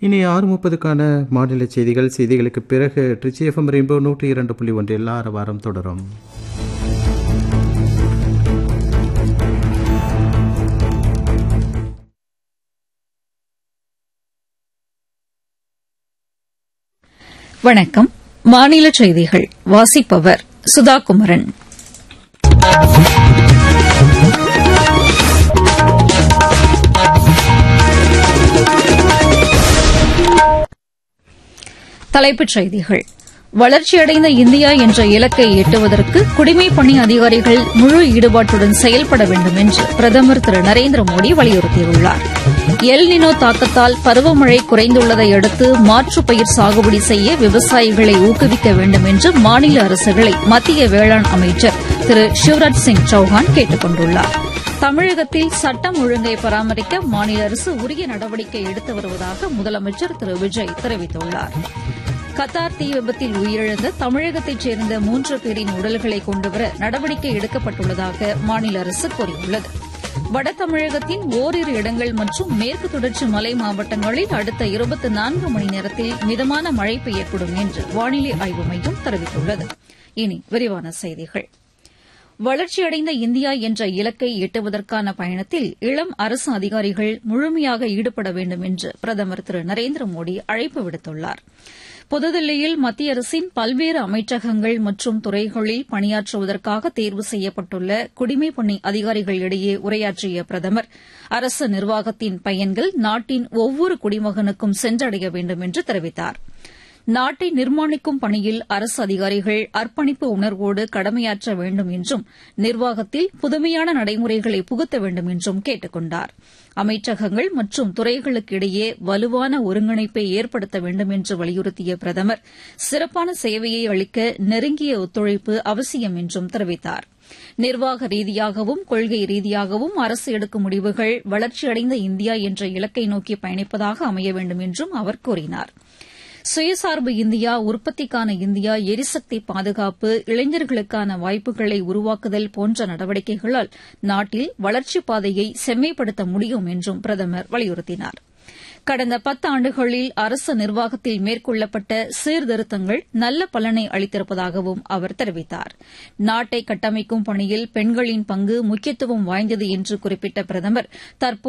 இனி ஆறு முப்பதுக்கான மாநில செய்திகள் செய்திகளுக்கு பிறகு ட்ரிச்சி எஃப்எம் ரெயின்போ நூற்றி இரண்டு புள்ளி ஒன்றில் ஆறு வாரம் தொடரும் வணக்கம் மாநில செய்திகள் வாசிப்பவர் சுதா குமரன் தலைப்புச் செய்திகள் வளர்ச்சியடைந்த இந்தியா என்ற இலக்கை எட்டுவதற்கு குடிமைப் பணி அதிகாரிகள் முழு ஈடுபாட்டுடன் செயல்பட வேண்டும் என்று பிரதமர் திரு நரேந்திர மோடி வலியுறுத்தியுள்ளார் எல் நினோ தாக்கத்தால் பருவமழை குறைந்துள்ளதை அடுத்து மாற்றுப் பயிர் சாகுபடி செய்ய விவசாயிகளை ஊக்குவிக்க வேண்டும் என்று மாநில அரசுகளை மத்திய வேளாண் அமைச்சர் திரு சிவராஜ் சிங் சௌஹான் கேட்டுக் கொண்டுள்ளார் தமிழகத்தில் சட்டம் ஒழுங்கை பராமரிக்க மாநில அரசு உரிய நடவடிக்கை எடுத்து வருவதாக முதலமைச்சர் திரு விஜய் தெரிவித்துள்ளார் கத்தார் தீ விபத்தில் உயிரிழந்த தமிழகத்தைச் சேர்ந்த மூன்று பேரின் உடல்களை கொண்டுவர நடவடிக்கை எடுக்கப்பட்டுள்ளதாக மாநில அரசு கூறியுள்ளது வட தமிழகத்தின் ஓரிரு இடங்கள் மற்றும் மேற்கு தொடர்ச்சி மலை மாவட்டங்களில் அடுத்த இருபத்தி நான்கு மணி நேரத்தில் மிதமான மழை பெய்யக்கூடும் என்று வானிலை ஆய்வு மையம் தெரிவித்துள்ளது இனி விரிவான செய்திகள் வளர்ச்சியடைந்த இந்தியா என்ற இலக்கை எட்டுவதற்கான பயணத்தில் இளம் அரசு அதிகாரிகள் முழுமையாக ஈடுபட வேண்டும் என்று பிரதமர் திரு நரேந்திர மோடி அழைப்பு விடுத்துள்ளார் புதுதில்லியில் மத்திய அரசின் பல்வேறு அமைச்சகங்கள் மற்றும் துறைகளில் பணியாற்றுவதற்காக தேர்வு செய்யப்பட்டுள்ள குடிமைப் பணி அதிகாரிகளிடையே உரையாற்றிய பிரதமர் அரசு நிர்வாகத்தின் பயன்கள் நாட்டின் ஒவ்வொரு குடிமகனுக்கும் சென்றடைய வேண்டும் என்று தெரிவித்தாா் நாட்டை நிர்மாணிக்கும் பணியில் அரசு அதிகாரிகள் அர்ப்பணிப்பு உணர்வோடு கடமையாற்ற வேண்டும் என்றும் நிர்வாகத்தில் புதுமையான நடைமுறைகளை புகுத்த வேண்டும் என்றும் கேட்டுக் கொண்டார் அமைச்சகங்கள் மற்றும் துறைகளுக்கு இடையே வலுவான ஒருங்கிணைப்பை ஏற்படுத்த வேண்டும் என்று வலியுறுத்திய பிரதமர் சிறப்பான சேவையை அளிக்க நெருங்கிய ஒத்துழைப்பு அவசியம் என்றும் தெரிவித்தார் நிர்வாக ரீதியாகவும் கொள்கை ரீதியாகவும் அரசு எடுக்கும் முடிவுகள் வளர்ச்சியடைந்த இந்தியா என்ற இலக்கை நோக்கி பயணிப்பதாக அமைய வேண்டும் என்றும் அவர் கூறினாா் சுயசார்பு இந்தியா உற்பத்திக்கான இந்தியா எரிசக்தி பாதுகாப்பு இளைஞர்களுக்கான வாய்ப்புகளை உருவாக்குதல் போன்ற நடவடிக்கைகளால் நாட்டில் வளர்ச்சிப் பாதையை செம்மைப்படுத்த முடியும் என்றும் பிரதமர் வலியுறுத்தினார் கடந்த பத்தாண்டுகளில் அரசு நிர்வாகத்தில் மேற்கொள்ளப்பட்ட சீர்திருத்தங்கள் நல்ல பலனை அளித்திருப்பதாகவும் அவர் தெரிவித்தார் நாட்டை கட்டமைக்கும் பணியில் பெண்களின் பங்கு முக்கியத்துவம் வாய்ந்தது என்று குறிப்பிட்ட பிரதமர் தற்போது